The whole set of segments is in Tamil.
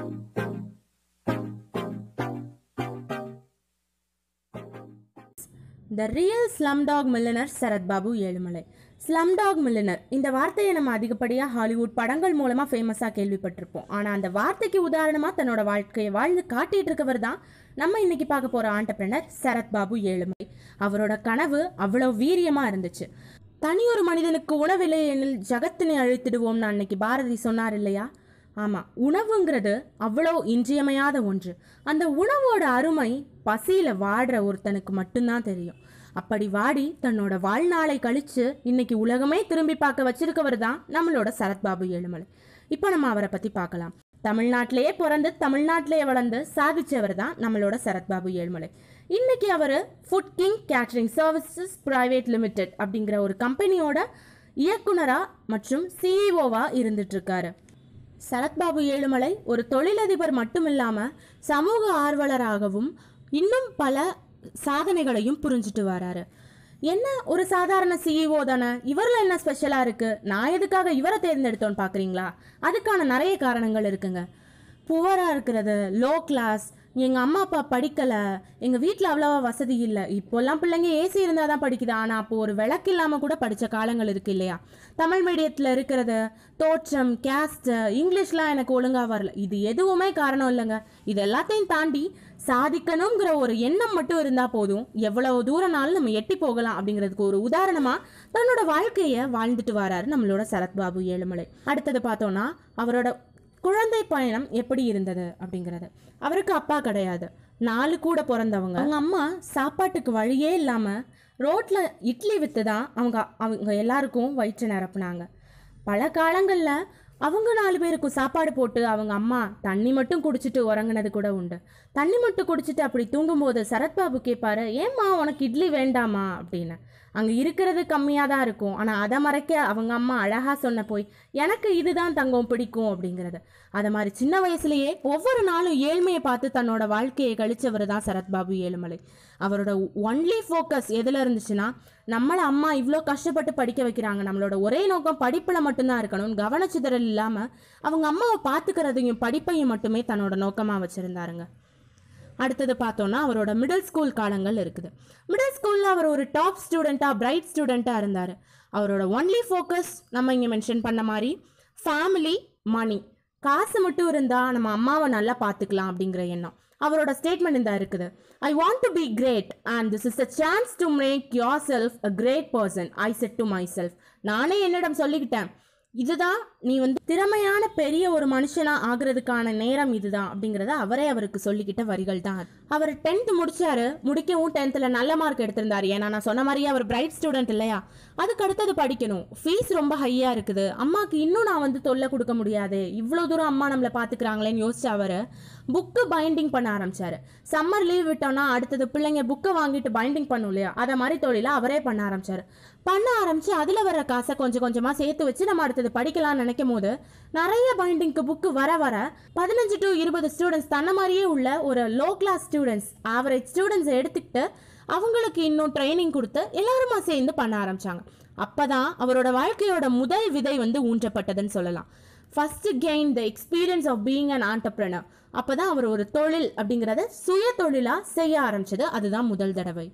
த real slumdog millionaire Sarath Babu Ezhumalai slumdog millionaire இந்த வார்த்தையை நம்ம அதிகப்படியாக ஹாலிவுட் படங்கள் மூலமாக ஃபேமஸாக கேள்விப்பட்டிருப்போம் ஆனால் அந்த வார்த்தைக்கு உதாரணமாக தன்னோட வாழ்க்கையை வாழ்ந்து காட்டிட்டு இருக்கவர் தான் நம்ம இன்னைக்கு பார்க்க போகிற ஆண்டர்பிரனர் சரத் பாபு ஏழுமலை அவரோட கனவு அவ்வளோ வீரியமாக இருந்துச்சு தனியொரு மனிதனுக்கு உணவில்லை எனில் ஜகத்தினை அழித்திடுவோம்னு அன்னைக்கு பாரதி சொன்னார் இல்லையா ஆமாம் உணவுங்கிறது அவ்வளோ இன்றியமையாத ஒன்று அந்த உணவோட அருமை பசியில் வாடுற ஒருத்தனுக்கு மட்டும்தான் தெரியும் அப்படி வாடி தன்னோட வாழ்நாளை கழிச்சு இன்னைக்கு உலகமே திரும்பி பார்க்க வச்சிருக்கவர் தான் நம்மளோட சரத்பாபு ஏழுமலை இப்போ நம்ம அவரை பற்றி பார்க்கலாம் தமிழ்நாட்டிலேயே பிறந்து தமிழ்நாட்டிலேயே வளர்ந்து சாதிச்சவர் தான் நம்மளோட சரத்பாபு ஏழுமலை இன்னைக்கு அவர் food king catering services private limited அப்படிங்கிற ஒரு கம்பெனியோட இயக்குனராக மற்றும் சிஇஓவாக இருந்துட்டு இருக்காரு சரத்பாபு ஏழுமலை ஒரு தொழிலதிபர் மட்டுமில்லாம சமூக ஆர்வலராகவும் இன்னும் பல சாதனைகளையும் புரிஞ்சுட்டு வராரு என்ன ஒரு சாதாரண சிஇஓ தானே இவரில் என்ன ஸ்பெஷலாக இருக்கு நான் எதுக்காக இவரை தேர்ந்தெடுத்தோன்னு பார்க்குறீங்களா அதுக்கான நிறைய காரணங்கள் இருக்குங்க புவராக இருக்கிறது லோ கிளாஸ் எங்கள் அம்மா அப்பா படிக்கலை எங்கள் வீட்டில் அவ்வளோவா வசதி இல்லை இப்போல்லாம் பிள்ளைங்க ஏசி இருந்தால் தான் படிக்குது ஆனால் அப்போ ஒரு விளக்கு இல்லாமல் கூட படித்த காலங்கள் இருக்கு இல்லையா தமிழ் மீடியத்தில் இருக்கிறது தோற்றம் கேஸ்ட்டு இங்கிலீஷ்லாம் எனக்கு ஒழுங்காக வரல இது எதுவுமே காரணம் இல்லைங்க இது எல்லாத்தையும் தாண்டி சாதிக்கணுங்கிற ஒரு எண்ணம் மட்டும் இருந்தால் போதும் எவ்வளவு தூரம்னாலும் நம்ம எட்டி போகலாம் அப்படிங்கிறதுக்கு ஒரு உதாரணமாக தன்னோட வாழ்க்கையை வாழ்ந்துட்டு வராரு நம்மளோட சரத்பாபு ஏழுமலை அடுத்தது பார்த்தோன்னா அவரோட குழந்தை பயணம் எப்படி இருந்தது அப்படிங்கிறது அவருக்கு அப்பா கிடையாது நாலு கூட பிறந்தவங்க அவங்க அம்மா சாப்பாட்டுக்கு வழியே இல்லாமல் ரோட்டில் இட்லி விற்று தான் அவங்க அவங்க எல்லாருக்கும் வயிற்று நிரப்புனாங்க பல காலங்களில் அவங்க நாலு பேருக்கும் சாப்பாடு போட்டு அவங்க அம்மா தண்ணி மட்டும் குடிச்சிட்டு உறங்குனது கூட உண்டு தண்ணி மட்டும் குடிச்சிட்டு அப்படி தூங்கும்போது சரத்பாபு கேட்பாரு ஏம்மா உனக்கு இட்லி வேண்டாமா அப்படின்னு அங்கே இருக்கிறது கம்மியாக தான் இருக்கும் ஆனால் அதை மறைக்க அவங்க அம்மா அழகாக சொன்ன போய் எனக்கு இதுதான் தங்கம் பிடிக்கும் அப்படிங்கிறது அதை மாதிரி சின்ன வயசுலயே ஒவ்வொரு நாளும் ஏழ்மையை பார்த்து தன்னோட வாழ்க்கையை கழிச்சவர் தான் சரத்பாபு ஏழுமலை அவரோட ஒன்லி ஃபோக்கஸ் எதில் இருந்துச்சுன்னா நம்மளை அம்மா இவ்வளோ கஷ்டப்பட்டு படிக்க வைக்கிறாங்க நம்மளோட ஒரே நோக்கம் படிப்பில் மட்டும்தான் இருக்கணும் கவனச்சிதறல் இல்லாமல் அவங்க அம்மாவை பார்த்துக்கிறதையும் படிப்பையும் மட்டுமே தன்னோட நோக்கமாக வச்சுருந்தாருங்க அடுத்தது பார்த்தோன்னா அவரோட மிடில் ஸ்கூல் காலங்கள் இருக்குது மிடில் ஸ்கூலில் அவர் ஒரு டாப் ஸ்டூடெண்ட்டாக பிரைட் ஸ்டூடெண்ட்டாக இருந்தார் அவரோட ஒன்லி ஃபோக்கஸ் நம்ம இங்கே மென்ஷன் பண்ண மாதிரி ஃபேமிலி மணி காசு மட்டும் இருந்தால் நம்ம அம்மாவை நல்லா பார்த்துக்கலாம் அப்படிங்கிற எண்ணம் அவரோட ஸ்டேட்மெண்ட் இந்த இருக்குது I want to be great and this is a chance to make yourself a great person I said to myself நானே என்னிடம் சொல்லிக்கிட்டேன் இதுதான் நீ வந்து திறமையான பெரிய ஒரு மனுஷனா ஆகுறதுக்கான நேரம் இதுதான் அப்படிங்கறத அவரே அவருக்கு சொல்லிக்கிட்ட வரிகள் தான் அவர் டென்த் முடிச்சாரு முடிக்கவும் டென்த்ல நல்ல மார்க் எடுத்திருந்தாரு ஏன்னா நான் சொன்ன மாதிரியே அவர் பிரைட் ஸ்டூடெண்ட் இல்லையா அதுக்கு அடுத்தது படிக்கணும் ஃபீஸ் ரொம்ப ஹையா இருக்குது அம்மாக்கு இன்னும் நான் வந்து தொல்லை கொடுக்க முடியாது இவ்வளோ தூரம் அம்மா நம்மளை பாத்துக்கிறாங்களேன்னு யோசிச்சு அவர் புக்கு பைண்டிங் பண்ண ஆரம்பிச்சாரு சம்மர் லீவ் விட்டோம்னா அடுத்தது பிள்ளைங்க புக்கை வாங்கிட்டு பைண்டிங் பண்ணும் இல்லையா அதை மாதிரி தொழிலை அவரே பண்ண ஆரம்பிச்சாரு பண்ண ஆரம்பிச்சு அதுல வர காசை கொஞ்சம் கொஞ்சமா சேர்த்து வச்சு நம்ம அடுத்தது படிக்கலாம்னு நினைக்கும் போது நிறைய பைண்டிங்க்கு புக்கு வர வர பதினஞ்சு டு இருபது ஸ்டூடெண்ட்ஸ் தன்ன மாதிரியே உள்ள ஒரு low class students average students எடுத்துக்கிட்டு அவங்களுக்கு இன்னும் ட்ரைனிங் கொடுத்து எல்லாருமா சேர்ந்து பண்ண ஆரம்பிச்சாங்க அப்பதான் அவரோட வாழ்க்கையோட முதல் விதை வந்து ஊன்றப்பட்டதுன்னு சொல்லலாம் first gain the experience of being an entrepreneur அப்பதான் அவர் ஒரு தொழில் அப்படிங்கிறத சுய தொழிலா செய்ய ஆரம்பிச்சது அதுதான் முதல் தடவை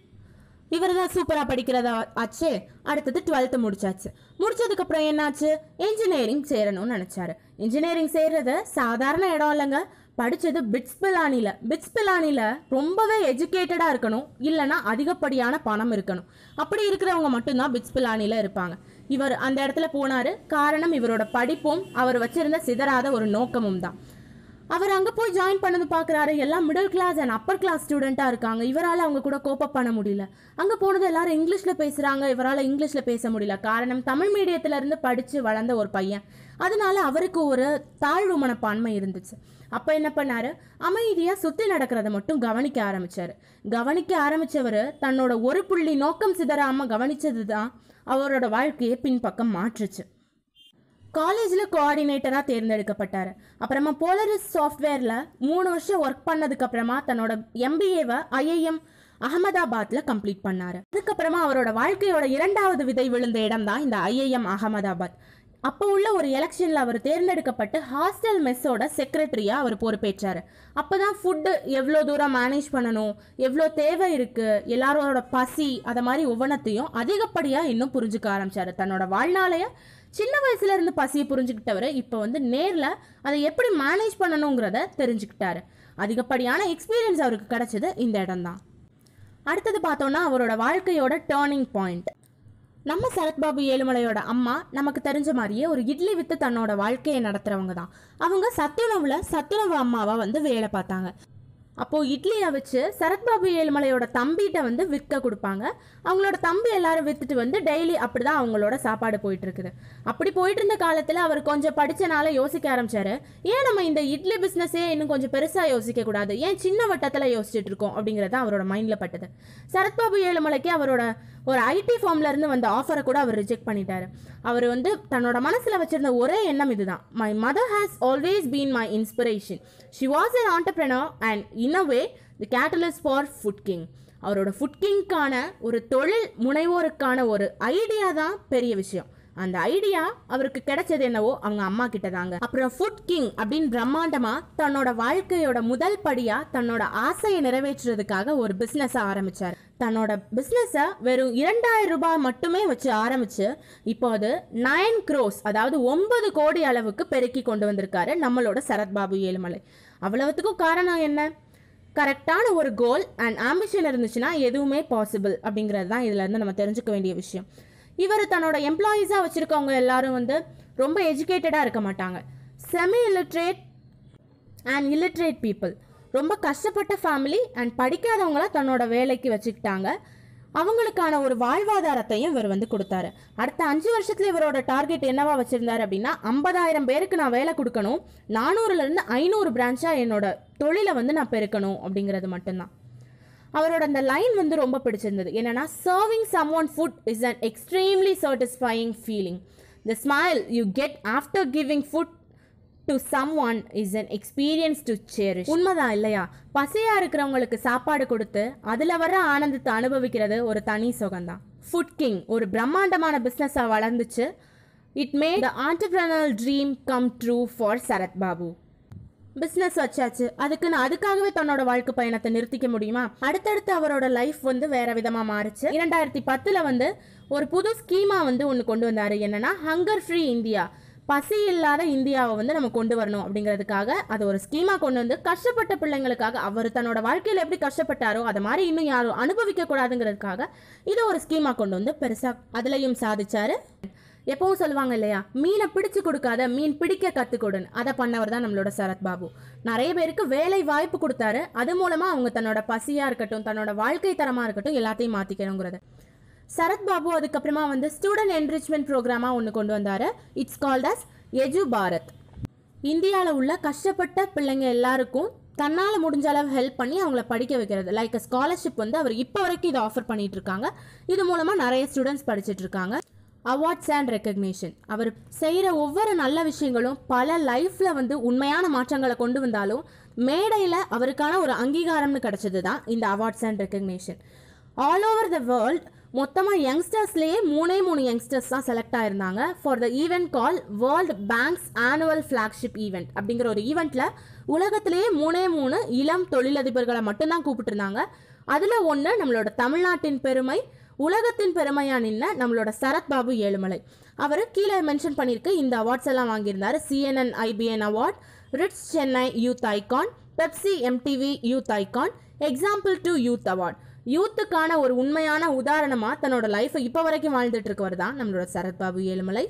இவர் தான் சூப்பராக படிக்கிறதா ஆச்சு அடுத்தது டுவெல்த்து முடிச்சாச்சு முடிச்சதுக்கு அப்புறம் என்னாச்சு இன்ஜினியரிங் சேரணும்னு நினச்சாரு இன்ஜினியரிங் சேர்றது சாதாரண இடம் இல்லைங்க படித்தது பிட்ஸ் பிலானியில் பிட்ஸ் பிலானியில் ரொம்பவே எஜுகேட்டடாக இருக்கணும் இல்லைன்னா அதிகப்படியான பணம் இருக்கணும் அப்படி இருக்கிறவங்க மட்டும்தான் பிட்ஸ் பிலானியில் இருப்பாங்க இவர் அந்த இடத்துல போனார் காரணம் இவரோட படிப்பும் அவர் வச்சிருந்த சிதறாத ஒரு நோக்கமும் தான் அவர் அங்கே போய் ஜாயின் பண்ணது பார்க்குறாரு எல்லாம் middle class and upper class ஸ்டூடெண்ட்டாக இருக்காங்க இவரால் அவங்க கூட கோப்பப் பண்ண முடியல அங்கே போனது எல்லாரும் இங்கிலீஷில் பேசுகிறாங்க இவரால் இங்கிலீஷில் பேச முடியல காரணம் தமிழ் மீடியத்துல இருந்து படித்து வளர்ந்த ஒரு பையன் அதனால அவருக்கு ஒரு தாழ்வு மனப்பான்மை இருந்துச்சு அப்போ என்ன பண்ணாரு அமைதியாக சுற்றி நடக்கிறத மட்டும் கவனிக்க ஆரம்பிச்சாரு கவனிக்க ஆரம்பிச்சவர் தன்னோட ஒரு புள்ளி நோக்கம் சிதறாமல் கவனிச்சது தான் அவரோட வாழ்க்கையை பின்பக்கம் மாற்றுச்சு காலேஜில் கோஆர்டினேட்டராக தேர்ந்தெடுக்கப்பட்டார் அப்புறமா போலரிஸ் சாஃப்ட்வேரில் மூணு வருஷம் ஒர்க் பண்ணதுக்கு அப்புறமா தன்னோட எம்பிஏவை ஐஐஎம் அகமதாபாத்தில் கம்ப்ளீட் பண்ணார் அதுக்கப்புறமா அவரோட வாழ்க்கையோட இரண்டாவது விதை விழுந்த இடம் தான் இந்த ஐஐஎம் அகமதாபாத் அப்போ உள்ள ஒரு எலெக்ஷனில் அவர் தேர்ந்தெடுக்கப்பட்டு ஹாஸ்டல் மெஸ்ஸோட செக்ரட்டரியாக அவர் பொறுப்பேற்றார் அப்போ தான் ஃபுட்டு எவ்வளோ தூரம் மேனேஜ் பண்ணணும் எவ்வளோ தேவை இருக்குது எல்லாரோட பசி அதை மாதிரி ஒவ்வொன்றத்தையும் அதிகப்படியாக இன்னும் புரிஞ்சுக்க ஆரம்பிச்சார் தன்னோட வாழ்நாளைய சின்ன வயசுல இருந்து பசியை புரிஞ்சுக்கிட்டவர் இப்போ வந்து நேரில் அதை எப்படி மேனேஜ் பண்ணணுங்கிறத தெரிஞ்சுக்கிட்டாரு அதிகப்படியான எக்ஸ்பீரியன்ஸ் அவருக்கு கிடைச்சது இந்த இடம்தான் அடுத்தது பார்த்தோன்னா அவரோட வாழ்க்கையோட டேர்னிங் பாயிண்ட் நம்ம சரத்பாபு ஏழுமலையோட அம்மா நமக்கு தெரிஞ்ச மாதிரியே ஒரு இட்லி வித்து தன்னோட வாழ்க்கையை நடத்துறவங்க தான் அவங்க சத்துணவுல சத்துணவு அம்மாவா வந்து வேலை பார்த்தாங்க அப்போ இட்லியை வச்சு சரத்பாபு ஏழுமலையோட தம்பிகிட்ட வந்து விற்க கொடுப்பாங்க அவங்களோட தம்பி எல்லாரும் வித்துட்டு வந்து டெய்லி அப்படிதான் அவங்களோட சாப்பாடு போயிட்டு இருக்குது அப்படி போயிட்டு இருந்த காலத்துல அவர் கொஞ்சம் படிச்சனால யோசிக்க ஆரம்பிச்சாரு ஏன் நம்ம இந்த இட்லி பிசினஸே இன்னும் கொஞ்சம் பெருசா யோசிக்க கூடாது ஏன் சின்ன வட்டத்துல யோசிச்சுட்டு இருக்கோம் அப்படிங்கறது தான் அவரோட மைண்ட்ல பட்டது சரத்பாபு ஏழுமலைக்கு அவரோட ஒரு ஐடி ஃபார்ம்ல இருந்து வந்த ஆஃபரை கூட அவர் ரிஜெக்ட் பண்ணிட்டாரு அவர் வந்து தன்னோட மனசுல வச்சிருந்த ஒரே எண்ணம் இதுதான் my mother has always been my inspiration she was an entrepreneur and in a way the catalyst for food king அவரோட ஃபுட் கிங்க்கான ஒரு தொழில் முனைவோருக்கான ஒரு ஐடியா தான் பெரிய விஷயம் அந்த ஐடியா அவருக்கு கிடைச்சது என்னவோ அவங்க அம்மா கிட்ட தாங்க அப்புறம் ஃபுட் கிங் அப்படின்னு பிரம்மாண்டமா தன்னோட வாழ்க்கையோட முதல் படியா தன்னோட ஆசையை நிறைவேற்றுறதுக்காக ஒரு பிசினஸ் ஆரம்பிச்சார் தன்னோட பிசினஸ வெறும் இரண்டாயிரம் ரூபாய் மட்டுமே வச்சு ஆரம்பிச்சு இப்போ அது நைன் க்ரோஸ் அதாவது ஒன்பது கோடி அளவுக்கு பெருக்கி கொண்டு வந்திருக்காரு நம்மளோட சரத்பாபு ஏழுமலை அவ்வளவுத்துக்கும் காரணம் என்ன கரெக்டான ஒரு கோல் அண்ட் ஆம்பிஷன் இருந்துச்சுன்னா எதுவுமே பாசிபிள் அப்படிங்கிறது தான் இதுல இருந்து நம்ம தெரிஞ்சுக்க வேண்டிய விஷயம் இவர் தன்னோட எம்ப்ளாயீஸாக வச்சுருக்கவங்க எல்லாரும் வந்து ரொம்ப எஜுகேட்டடாக இருக்க மாட்டாங்க semi illiterate and illiterate people ரொம்ப கஷ்டப்பட்ட ஃபேமிலி அண்ட் படிக்காதவங்கள தன்னோட வேலைக்கு வச்சுக்கிட்டாங்க அவங்களுக்கான ஒரு வாழ்வாதாரத்தையும் இவர் வந்து கொடுத்தாரு அடுத்த அஞ்சு வருஷத்துல இவரோட டார்கெட் என்னவா வச்சிருந்தாரு அப்படின்னா ஐம்பதாயிரம் பேருக்கு நான் வேலை கொடுக்கணும் நானூறுல இருந்து ஐநூறு பிரான்ச்சா என்னோட தொழிலை வந்து நான் பெருக்கணும் அப்படிங்கிறது மட்டும்தான் அவரோட அந்த லைன் வந்து ரொம்ப பிடிச்சிருந்தது என்னன்னா serving someone food is an extremely satisfying feeling the smile you get after giving food to someone is an experience to cherish உண்மைதான் இல்லையா பசியா இருக்கிறவங்களுக்கு சாப்பாடு கொடுத்து அதுல வர ஆனந்தத்தை அனுபவிக்கிறது ஒரு தனி சுகம்தான் ஃபுட் கிங் ஒரு பிரம்மாண்டமான பிஸ்னஸாக வளர்ந்துச்சு it may the entrepreneurial dream come true for Sarath Babu business வச்சாச்சு அதுக்குன்னு அதுக்காகவே தன்னோட வாழ்க்கை பயணத்தை நிறுத்திக்க முடியுமா அடுத்தடுத்து அவரோட லைஃப் வந்து வேற விதமா மாறுச்சு இரண்டாயிரத்தி பத்துல வந்து ஒரு புது ஸ்கீமா வந்து ஒன்று கொண்டு வந்தாரு என்னன்னா ஹங்கர் ஃப்ரீ இந்தியா பசி இல்லாத இந்தியாவை வந்து நம்ம கொண்டு வரணும் அப்படிங்கிறதுக்காக அது ஒரு ஸ்கீமா கொண்டு வந்து கஷ்டப்பட்ட பிள்ளைங்களுக்காக அவர் தன்னோட வாழ்க்கையில் எப்படி கஷ்டப்பட்டாரோ அதை மாதிரி இன்னும் யாரும் அனுபவிக்க கூடாதுங்கிறதுக்காக இதை ஒரு ஸ்கீமா கொண்டு வந்து பெருசா அதுலயும் சாதிச்சாரு எப்பவும் சொல்லுவாங்க இல்லையா மீனை பிடிச்சு கொடுக்காத மீன் பிடிக்க கற்றுக்கொடுன்னு அதை பண்ணவர் தான் நம்மளோட சரத் பாபு நிறைய பேருக்கு வேலை வாய்ப்பு கொடுத்தாரு அது மூலமா அவங்க தன்னோட பசியா இருக்கட்டும் தன்னோட வாழ்க்கை தரமா இருக்கட்டும் எல்லாத்தையும் மாத்திக்கணுங்கிறது சரத் பாபு அதுக்கப்புறமா வந்து ஸ்டூடெண்ட் என்ரிச்மெண்ட் ப்ரோக்ராமாக ஒன்று கொண்டு வந்தாரு it's called as Edu Bharat இந்தியாவில் உள்ள கஷ்டப்பட்ட பிள்ளைங்க எல்லாருக்கும் தன்னால் முடிஞ்ச அளவு ஹெல்ப் பண்ணி அவங்கள படிக்க வைக்கிறது லைக் ஸ்காலர்ஷிப் வந்து அவர் இப்போ வரைக்கும் இதை ஆஃபர் பண்ணிட்டு இருக்காங்க இது மூலமாக நிறைய ஸ்டூடெண்ட்ஸ் படிச்சிட்டு இருக்காங்க அவார்ட்ஸ் அண்ட் ரெக்கக்னேஷன் அவர் செய்கிற ஒவ்வொரு நல்ல விஷயங்களும் பல லைஃப்பில் வந்து உண்மையான மாற்றங்களை கொண்டு வந்தாலும் மேடையில் அவருக்கான ஒரு அங்கீகாரம்னு கிடைச்சது தான் இந்த awards and recognition all over the world மொத்தமாக யங்ஸ்டர்ஸ்லேயே மூணே மூணு யங்ஸ்டர்ஸ் தான் செலக்ட் ஆயிருந்தாங்க for the event call world bank's annual flagship event அப்படிங்கிற ஒரு ஈவெண்ட்டில் உலகத்திலேயே மூணே மூணு இளம் தொழிலதிபர்களை மட்டும்தான் கூப்பிட்டுருந்தாங்க அதில் ஒன்று நம்மளோட தமிழ்நாட்டின் பெருமை உலகத்தின் பெருமையா நின்ன நம்மளோட சரத் பாபு ஏழுமலை அவர் கீழே மென்ஷன் பண்ணியிருக்கு இந்த அவார்ட்ஸ் எல்லாம் வாங்கியிருந்தாரு CNN IBN award Ritz Chennai youth icon Pepsi MTV youth icon example to youth award யூத்துக்கான ஒரு உண்மையான உதாரணமாக தன்னோட லைஃப்பை இப்போ வரைக்கும் வாழ்ந்துட்டு இருக்கவர் தான் நம்மளோட சரத் பாபு ஏழுமலை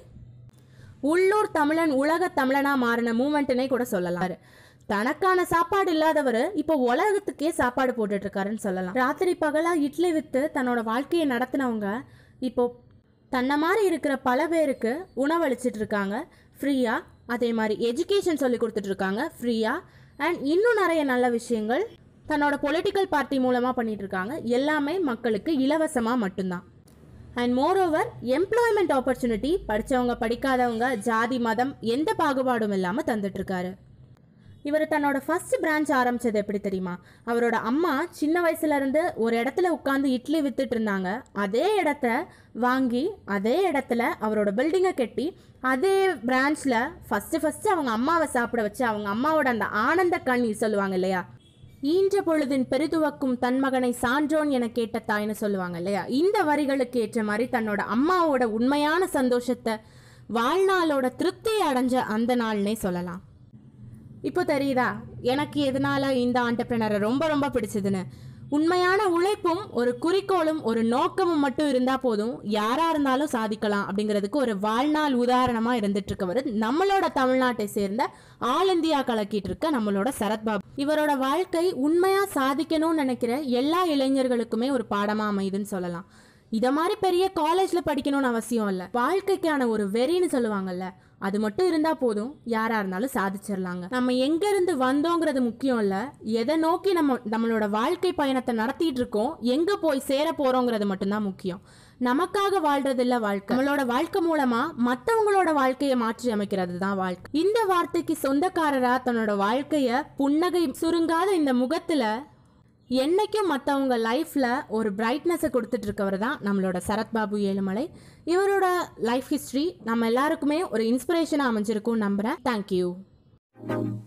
உள்ளூர் தமிழன் உலக தமிழனா மாறின மூமெண்ட்னே கூட சொல்லலாம் தனக்கான சாப்பாடு இல்லாதவர் இப்போ உலகத்துக்கே சாப்பாடு போட்டுட்டு இருக்காருன்னு சொல்லலாம் ராத்திரி பகலா இட்லி வித்து தன்னோட வாழ்க்கையை நடத்தினவங்க இப்போ தன்னை மாதிரி இருக்கிற பல பேருக்கு உணவளிச்சிட்டு இருக்காங்க ஃப்ரீயா அதே மாதிரி எஜுகேஷன் சொல்லி கொடுத்துட்டு இருக்காங்க ஃப்ரீயா அண்ட் இன்னும் நிறைய நல்ல விஷயங்கள் தன்னோட பொலிட்டிக்கல் பார்ட்டி மூலமாக பண்ணிட்டு இருக்காங்க எல்லாமே மக்களுக்கு இலவசமாக மட்டும்தான் அண்ட் மோரோவர் எம்ப்ளாய்மெண்ட் ஆப்பர்ச்சுனிட்டி படித்தவங்க படிக்காதவங்க ஜாதி மதம் எந்த பாகுபாடும் இல்லாமல் தந்துட்டு இருக்காரு இவர் தன்னோட ஃபர்ஸ்ட் பிரான்ச் ஆரம்பிச்சது எப்படி தெரியுமா அவரோட அம்மா சின்ன வயசுல இருந்து ஒரு இடத்துல உட்காந்து இட்லி வித்துட்டு இருந்தாங்க அதே இடத்த வாங்கி அதே இடத்துல அவரோட பில்டிங்கை கட்டி அதே பிரான்ச்சில் ஃபஸ்ட்டு ஃபஸ்ட்டு அவங்க அம்மாவை சாப்பிட வச்சு அவங்க அம்மாவோட அந்த ஆனந்த கண்ணீர் சொல்லுவாங்க இல்லையா ஈன்ற பொழுதின் பெரிதுவக்கும் தன் மகனை சான்றோன் என கேட்ட தாய்னு சொல்லுவாங்க இல்லையா இந்த வரிகளுக்கு ஏற்ற மாதிரி தன்னோட அம்மாவோட உண்மையான சந்தோஷத்தை வாழ்நாளோட திருப்தியை அடைஞ்ச அந்த நாள்னே சொல்லலாம் இப்போ தெரியுதா எனக்கு எதனால இந்த ஆண்டர்பிரினரை ரொம்ப ரொம்ப பிடிச்சதுன்னு உண்மையான உழைப்பும் ஒரு குறிக்கோளும் ஒரு நோக்கமும் மட்டும் இருந்தா போதும் யாரா இருந்தாலும் சாதிக்கலாம் அப்படிங்கிறதுக்கு ஒரு வாழ்நாள் உதாரணமா இருந்துட்டு இருக்கவர் நம்மளோட தமிழ்நாட்டை சேர்ந்த ஆல் இந்தியா கலக்கிட்டு இருக்க நம்மளோட சரத்பாபு இவரோட வாழ்க்கை உண்மையா சாதிக்கணும்னு நினைக்கிற எல்லா இளைஞர்களுக்குமே ஒரு பாடமா அமையுதுன்னு சொல்லலாம் இத மாதிரி பெரிய காலேஜ்ல படிக்கணும்னு அவசியம் இல்லை வாழ்க்கைக்கான ஒரு வெறின்னு சொல்லுவாங்கல்ல அது மட்டும் இருந்தா போதும் யாரா இருந்தாலும் சாதிச்சிடலாங்க நம்ம எங்க இருந்து வந்தோங்கிறது முக்கியம் இல்ல எதை நோக்கி நம்ம நம்மளோட வாழ்க்கை பயணத்தை நடத்திட்டு இருக்கோம் எங்க போய் சேர போறோங்கிறது மட்டும்தான் முக்கியம் நமக்காக வாழ்றது இல்ல வாழ்க்கை நம்மளோட வாழ்க்கை மூலமா மத்தவங்களோட வாழ்க்கையை மாற்றி அமைக்கிறது தான் வாழ்க்கை இந்த வார்த்தைக்கு சொந்தக்காரரா தன்னோட வாழ்க்கைய புன்னகை சுருங்காத இந்த முகத்துல என்னைக்கும் மற்றவங்க லைஃப்பில் ஒரு பிரைட்னஸை கொடுத்துட்டு இருக்கவர் தான் நம்மளோட சரத்பாபு ஏழுமலை இவரோட லைஃப் ஹிஸ்ட்ரி நம்ம எல்லாருக்குமே ஒரு இன்ஸ்பிரேஷனாக அமைஞ்சிருக்கும் நம்புகிறேன் தேங்க்யூ